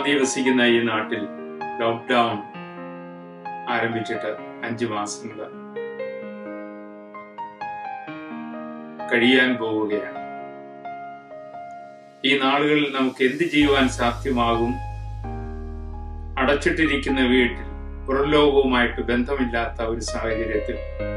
അധിവസിക്കുന്ന ഈ നാട്ടിൽ ലോക്ക്ഡൗൺ ആരംഭിച്ചിട്ട് അഞ്ചു മാസങ്ങൾ കഴിയാൻ പോവുകയാണ് ഈ നാളുകളിൽ നമുക്ക് എന്ത് ചെയ്യുവാൻ സാധ്യമാകും അടച്ചിട്ടിരിക്കുന്ന വീട്ടിൽ പുറംലോകവുമായിട്ട് ബന്ധമില്ലാത്ത ഒരു സാഹചര്യത്തിൽ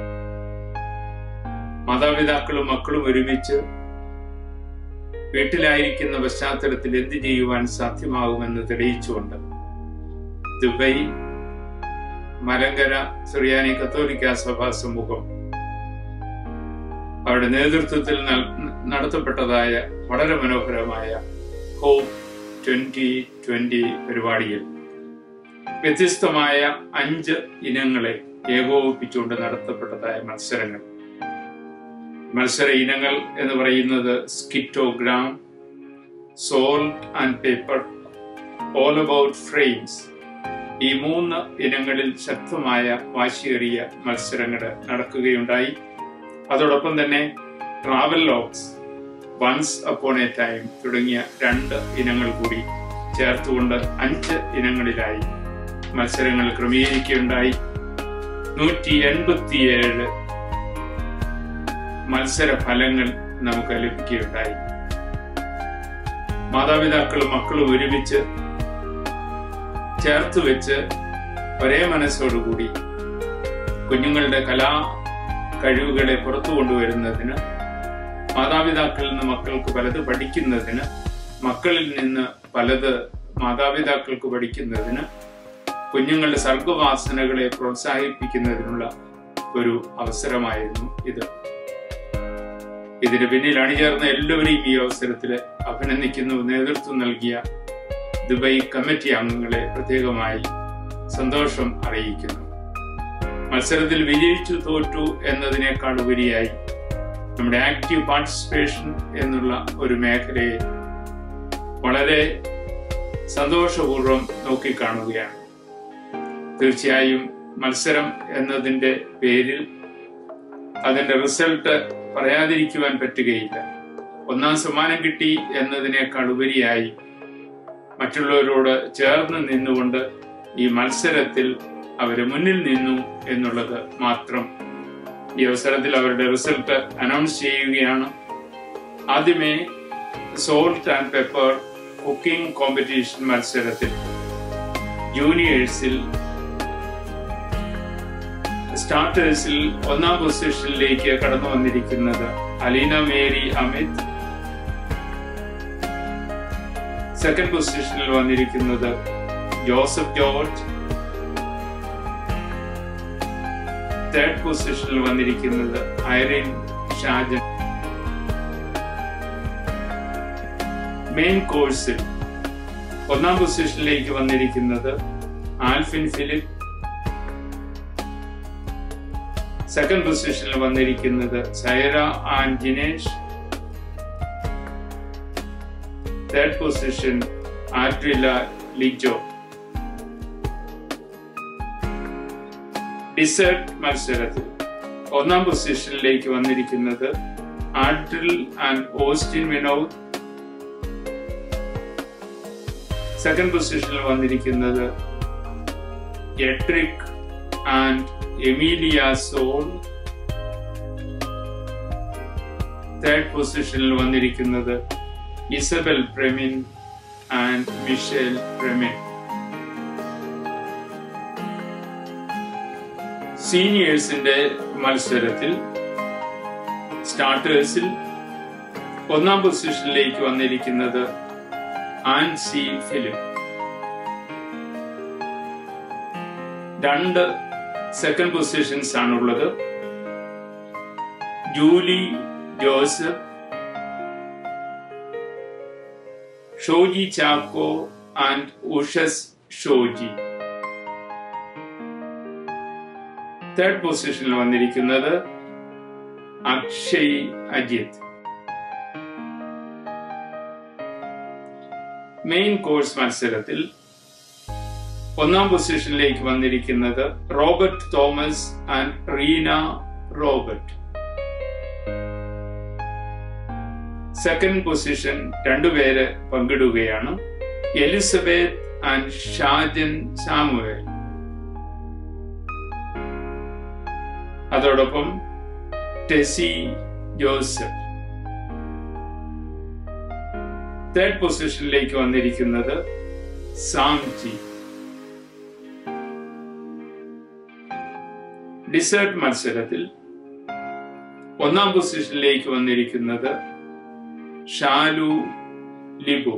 മാതാപിതാക്കളും മക്കളും ഒരുമിച്ച് വീട്ടിലായിരിക്കുന്ന പശ്ചാത്തലത്തിൽ എന്ത് ചെയ്യുവാൻ സാധ്യമാകുമെന്ന് തെളിയിച്ചുകൊണ്ട് ദുബൈ മലങ്കര സുറിയാനി കത്തോലിക്ക സഭാ സമൂഹം അവരുടെ നേതൃത്വത്തിൽ നടത്തപ്പെട്ടതായ വളരെ മനോഹരമായ ഹോപ്പ് ട്വന്റി ട്വന്റി പരിപാടിയിൽ വ്യത്യസ്തമായ അഞ്ച് ഇനങ്ങളെ ഏകോപിപ്പിച്ചുകൊണ്ട് നടത്തപ്പെട്ടതായ മത്സരങ്ങൾ മത്സര ഇനങ്ങൾ എന്ന് പറയുന്നത് skitogram salt and paper all about frames ഈ മൂന്ന് ഇനങ്ങളിൽ ശക്തമായ വാശിയേറിയ മത്സരങ്ങൾ നടക്കുകയുണ്ടായി അതോടൊപ്പം തന്നെ travel logs once upon a time തുടങ്ങിയ രണ്ട് ഇനങ്ങൾ കൂടി ചേർത്തുകൊണ്ട് അഞ്ച് ഇനങ്ങളിലായി മത്സരങ്ങൾ ക്രമീകരിക്കുകയുണ്ടായി നൂറ്റി എൺപത്തിയേഴ് മത്സര ഫലങ്ങൾ നമുക്ക് ലഭിക്കുകയുണ്ടായി മാതാപിതാക്കളും മക്കളും ഒരുമിച്ച് ചേർത്ത് വെച്ച് ഒരേ മനസ്സോടുകൂടി കുഞ്ഞുങ്ങളുടെ കലാ കഴിവുകളെ പുറത്തു കൊണ്ടുവരുന്നതിന് മാതാപിതാക്കളിൽ നിന്ന് മക്കൾക്ക് പലത് പഠിക്കുന്നതിന് മക്കളിൽ നിന്ന് പലത് മാതാപിതാക്കൾക്ക് പഠിക്കുന്നതിന് കുഞ്ഞുങ്ങളുടെ സർഗവാസനകളെ പ്രോത്സാഹിപ്പിക്കുന്നതിനുള്ള ഒരു അവസരമായിരുന്നു ഇത് ഇതിന് പിന്നിൽ അണിചേർന്ന എല്ലാവരെയും ഈ അവസരത്തിൽ അഭിനന്ദിക്കുന്നു നേതൃത്വം നൽകിയ ദുബൈ കമ്മിറ്റി അംഗങ്ങളെ പ്രത്യേകമായി സന്തോഷം അറിയിക്കുന്നു മത്സരത്തിൽ വിജയിച്ചു തോറ്റു എന്നതിനേക്കാൾ ഉപരിയായി നമ്മുടെ ആക്റ്റീവ് പാർട്ടിസിപ്പേഷൻ എന്നുള്ള ഒരു മേഖലയെ വളരെ സന്തോഷപൂർവ്വം നോക്കിക്കാണുകയാണ് തീർച്ചയായും മത്സരം എന്നതിൻ്റെ പേരിൽ അതിന്റെ റിസൾട്ട് പറയാതിരിക്കുവാൻ പറ്റുകയില്ല ഒന്നാം സമ്മാനം കിട്ടി എന്നതിനേക്കാൾ ഉപരിയായി മറ്റുള്ളവരോട് ചേർന്ന് നിന്നുകൊണ്ട് ഈ മത്സരത്തിൽ അവര് മുന്നിൽ നിന്നു എന്നുള്ളത് മാത്രം ഈ അവസരത്തിൽ അവരുടെ റിസൾട്ട് അനൗൺസ് ചെയ്യുകയാണ് ആദ്യമേ salt and pepper cooking competition മത്സരത്തിൽ ജൂനിയേഴ്സിൽ സ്റ്റാർട്ടേഴ്സിൽ ഒന്നാം പൊസിഷനിലേക്ക് കടന്നു വന്നിരിക്കുന്നത് അലീന മേരി അമിത് സെക്കൻഡ് പൊസിഷനിൽ വന്നിരിക്കുന്നത് ജോസഫ് ജോർജ് തേർഡ് പൊസിഷനിൽ വന്നിരിക്കുന്നത് ഐറിൻ ഷാജൻ മെയിൻ കോഴ്സിൽ ഒന്നാം പൊസിഷനിലേക്ക് വന്നിരിക്കുന്നത് ആൽഫിൻ ഫിലിപ്പ് സെക്കൻഡ് പൊസിഷനിൽ വന്നിരിക്കുന്നത് Saira and Jinesh third position Adrila Lijo dessert മത്സരത്തിൽ ഒന്നാം പൊസിഷനിലേക്ക് വന്നിരിക്കുന്നത് Adril and Austin Vinod second പൊസിഷനിൽ വന്നിരിക്കുന്നത് Etric and Emilia Sol third പൊസിഷനിൽ വന്നിരിക്കുന്നത് Isabel Pramin and Michelle Pramin സീനിയേഴ്സിന്റെ മത്സരത്തിൽ സ്റ്റാർട്ടേഴ്സിൽ ഒന്നാം പൊസിഷനിലേക്ക് വന്നിരിക്കുന്നത് ആൻസി ഫിലിപ്പ് രണ്ട് സെക്കൻഡ് പൊസിഷൻസ് ആണുള്ളത് Julie Joseph Shoji Chacko and Ushas Shoji third പൊസിഷനിൽ വന്നിരിക്കുന്നത് അക്ഷയ് അജിത് മെയിൻ കോഴ്സ് മത്സരത്തിൽ ഒന്നാം പൊസിഷനിലേക്ക് വന്നിരിക്കുന്നത് Robert Thomas and Reena Robert second position രണ്ടുപേര് പങ്കിടുകയാണ് എലിസബത്ത് ആൻഡ് ഷാജൻ സാമുവേൽ അതോടൊപ്പം ടെസി ജോസഫ് തേർഡ് പൊസിഷനിലേക്ക് വന്നിരിക്കുന്നത് സാംജി ഡിസേർട്ട് മത്സരത്തിൽ ഒന്നാം പൊസിഷനിലേക്ക് വന്നിരിക്കുന്നത് ഷാലു ലിബു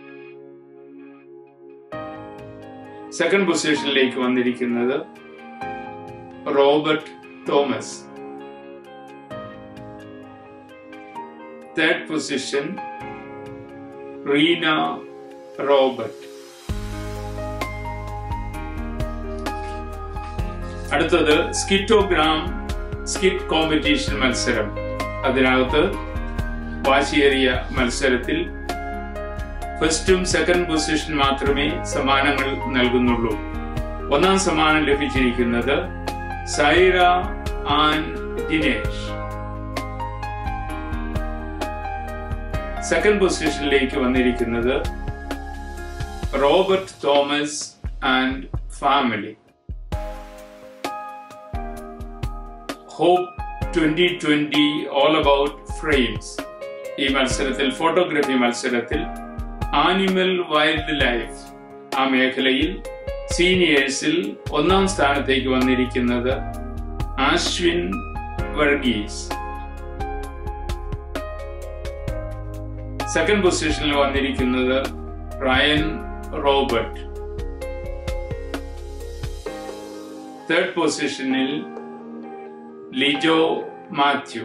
സെക്കൻഡ് പൊസിഷനിലേക്ക് വന്നിരിക്കുന്നത് Robert Thomas third position Reena Robert അടുത്തത് സ്കിറ്റോഗ്രാം സ്കിറ്റ് കോമ്പറ്റീഷൻ മത്സരം അതിനകത്ത് വാശിയേറിയ മത്സരത്തിൽ ഫസ്റ്റും സെക്കൻഡ് പൊസിഷൻ മാത്രമേ സമ്മാനങ്ങൾ നൽകുന്നുള്ളൂ ഒന്നാം സമ്മാനം ലഭിച്ചിരിക്കുന്നത് സൈറ ആൻ ദിനേഷ് സെക്കൻഡ് പൊസിഷനിലേക്ക് വന്നിരിക്കുന്നത് Robert Thomas and family hope twenty twenty all about frames ഈ മത്സരത്തിൽ ഫോട്ടോഗ്രാഫി മത്സരത്തിൽ ആനിമൽ വൈൽഡ് ലൈഫ് ആ മേഖലയിൽ സീനിയേഴ്സിൽ ഒന്നാം സ്ഥാനത്തേക്ക് വന്നിരിക്കുന്നത് ആശ്വിൻ വർഗീസ് സെക്കൻഡ് പൊസിഷനിൽ വന്നിരിക്കുന്നത് റയൻ റോബർട്ട് തേർഡ് പൊസിഷനിൽ Lijo Mathew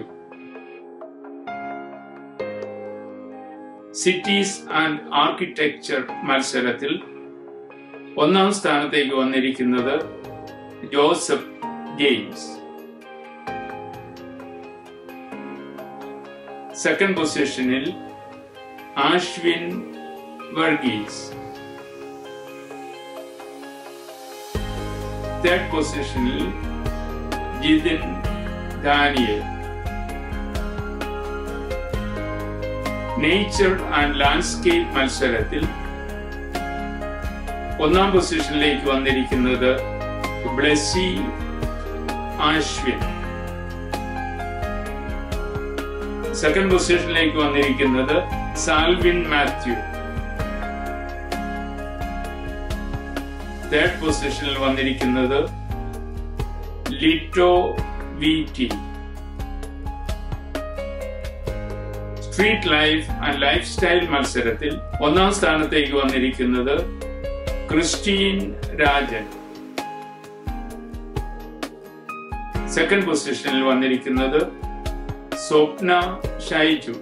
cities and architecture മത്സരത്തിൽ ഒന്നാം സ്ഥാനത്തേക്ക് വന്നിരിക്കുന്നത് ജോസഫ് ജെയിംസ് സെക്കൻഡ് പൊസിഷനിൽ ആശ്വിൻ വർഗീസ് തേർഡ് പൊസിഷനിൽ Jithin Daniel nature and landscape മത്സരത്തിൽ ഒന്നാം പൊസിഷനിലേക്ക് വന്നിരിക്കുന്നത് ബ്ലെസ്സി ആശ്വിൻ സെക്കൻഡ് പൊസിഷനിലേക്ക് വന്നിരിക്കുന്നത് സാൽവിൻ മാത്യു തേർഡ് പൊസിഷനിൽ വന്നിരിക്കുന്നത് Lito V T street life and lifestyle മത്സരത്തിൽ ഒന്നാം സ്ഥാനത്തേക്ക് വന്നിരിക്കുന്നത് ക്രിസ്റ്റീൻ രാജൻ സെക്കൻഡ് പൊസിഷനിൽ വന്നിരിക്കുന്നത് സ്വപ്ന ഷൈജു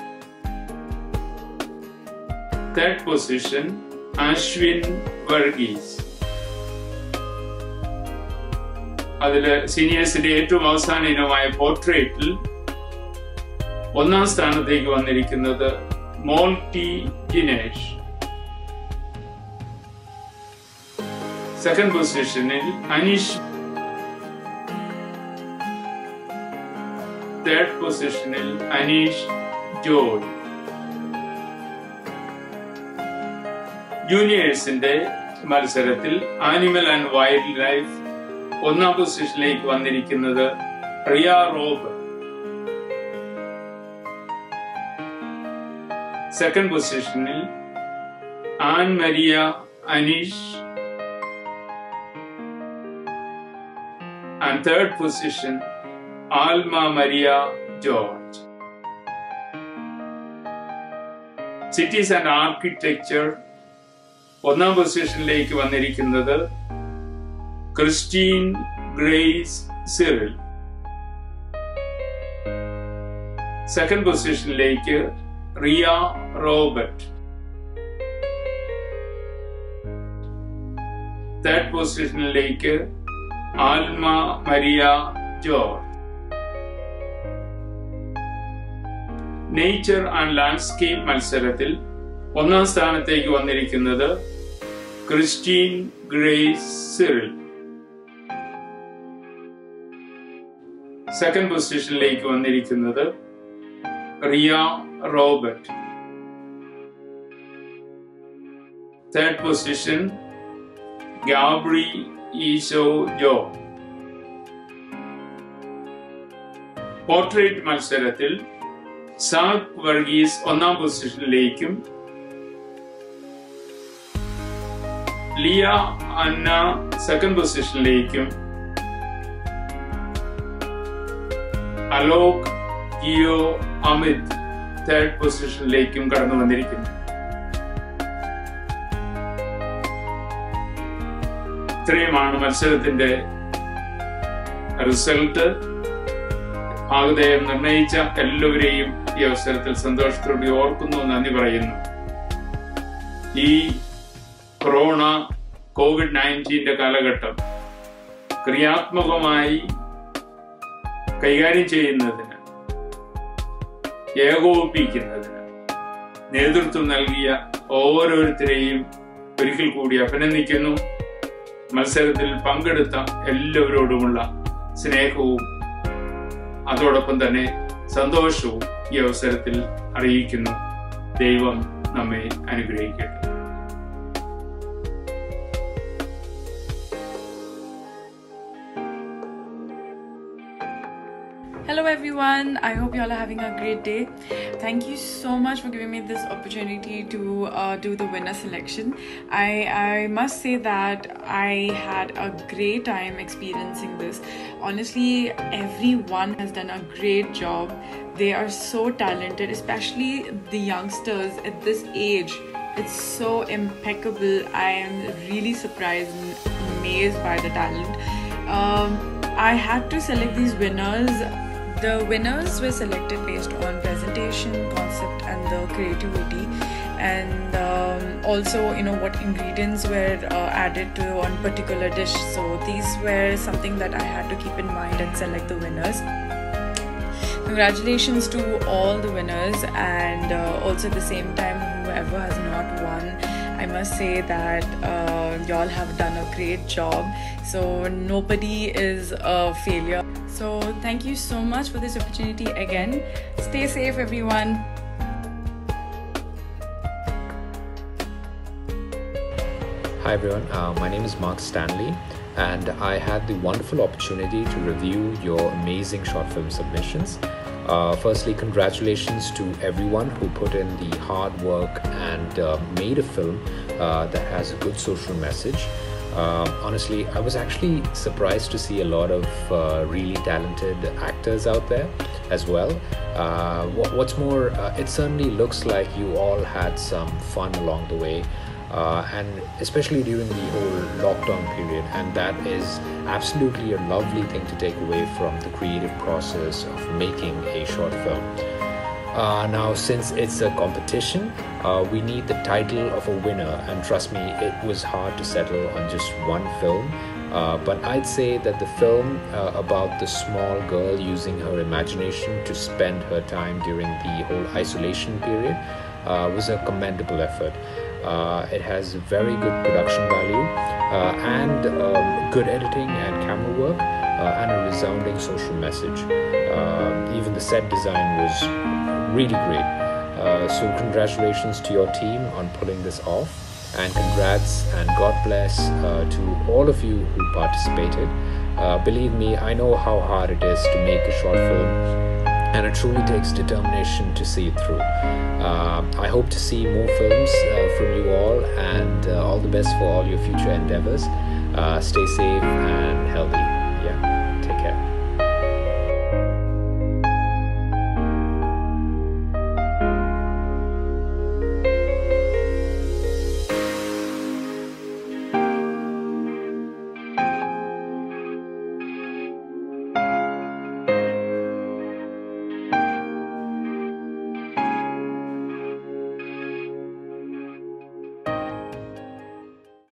തേർഡ് പൊസിഷൻ അശ്വിൻ വർഗീസ് അതില് സീനിയേഴ്സിന്റെ ഏറ്റവും അവസാന ഇനമായ പോർട്രേറ്റിൽ ഒന്നാം സ്ഥാനത്തേക്ക് വന്നിരിക്കുന്നത് മോൾട്ടി ജിനേഷ് സെക്കൻഡ് പൊസിഷനിൽ അനീഷ് തേർഡ് പൊസിഷനിൽ അനീഷ് ജോയ് ജൂനിയേഴ്സിന്റെ മത്സരത്തിൽ ആനിമൽ ആൻഡ് വൈൽഡ് ലൈഫ് ഒന്നാം പൊസിഷനിലേക്ക് വന്നിരിക്കുന്നത് റിയ റോബ് സെക്കൻഡ് പൊസിഷനിൽ Ann Maria Aneesh and third position Alma Maria George cities and architecture ഒന്നാം പൊസിഷനിലേക്ക് വന്നിരിക്കുന്നത് ക്രിസ്റ്റീൻ ഗ്രേസ് സിറിൽ സെക്കൻഡ് പൊസിഷനിലേക്ക് റിയ റോബർട്ട് തേർഡ് പൊസിഷനിലേക്ക് Alma Maria George nature and landscape മത്സരത്തിൽ ഒന്നാം സ്ഥാനത്തേക്ക് വന്നിരിക്കുന്നത് ക്രിസ്റ്റീൻ ഗ്രേസ് സിറിൽ സെക്കൻഡ് പൊസിഷനിലേക്ക് വന്നിരിക്കുന്നത് Riya Robert third position Gabri Eesho Jo portrait മത്സരത്തിൽ സാക് വർഗീസ് ഒന്നാം പൊസിഷനിലേക്കും ലിയ അന്ന സെക്കൻഡ് പൊസിഷനിലേക്കും അലോക് ജിയോ അമിത് തേർഡ് പൊസിഷനിലേക്കും കടന്നു വന്നിരിക്കുന്നു ഇത്രയുമാണ് മത്സരത്തിന്റെ റിസൾട്ട് ഭാഗതയം നിർണയിച്ച എല്ലാവരെയും ഈ അവസരത്തിൽ സന്തോഷത്തോടെ ഓർക്കുന്നു നന്ദി പറയുന്നു ഈ കൊറോണ കോവിഡ് നയൻറ്റീന്റെ കാലഘട്ടം ക്രിയാത്മകമായി കൈകാര്യം ചെയ്യുന്നതിന് ഏകോപിപ്പിക്കുന്നതിന് നേതൃത്വം നൽകിയ ഓരോരുത്തരെയും ഒരിക്കൽ കൂടി അഭിനന്ദിക്കുന്നു മത്സരത്തിൽ പങ്കെടുത്ത എല്ലാവരോടുമുള്ള സ്നേഹവും അതോടൊപ്പം തന്നെ സന്തോഷവും ഈ അവസരത്തിൽ അറിയിക്കുന്നു ദൈവം നമ്മെ അനുഗ്രഹിക്കട്ടെ Hello everyone, I hope you all are having a great day. Thank you so much for giving me this opportunity to uh, do the winner selection. I, I must say that I had a great time experiencing this. Honestly, everyone has done a great job. They are so talented, especially the youngsters at this age. It's so impeccable. I am really surprised and amazed by the talent. Um, I had to select these winners the winners were selected based on presentation concept and the creativity and um, also you know what ingredients were uh, added to one particular dish so these were something that i had to keep in mind and select the winners congratulations to all the winners and uh, also at the same time whoever has not won i must say that uh, y'all have done a great job so nobody is a failure so thank you so much for this opportunity again stay safe everyone Hi everyone, uh, my name is Mark Stanley, and I had the wonderful opportunity to review your amazing short film submissions. Uh, firstly, congratulations to everyone who put in the hard work and uh, made a film uh, that has a good social message. Uh, honestly, I was actually surprised to see a lot of uh, really talented actors out there as well. Uh, what, what's more, uh, it certainly looks like you all had some fun along the way. Uh, and especially during the whole lockdown period, and that is absolutely a lovely thing to take away from the creative process of making a short film. Uh, now, since it's a competition, uh, we need the title of a winner, and trust me, it was hard to settle on just one film. Uh, but I'd say that the film uh, about the small girl using her imagination to spend her time during the whole isolation period uh, was a commendable effort. Uh, it has very good production value uh, and um, good editing and camera work uh, and a resounding social message. Um, even the set design was really great. Uh, so, congratulations to your team on pulling this off, and congrats and God bless uh, to all of you who participated. Uh, believe me, I know how hard it is to make a short film and it truly takes determination to see it through. Uh, I hope to see more films uh, from you all, and uh, all the best for all your future endeavors. Uh, stay safe and healthy. Yeah, take care.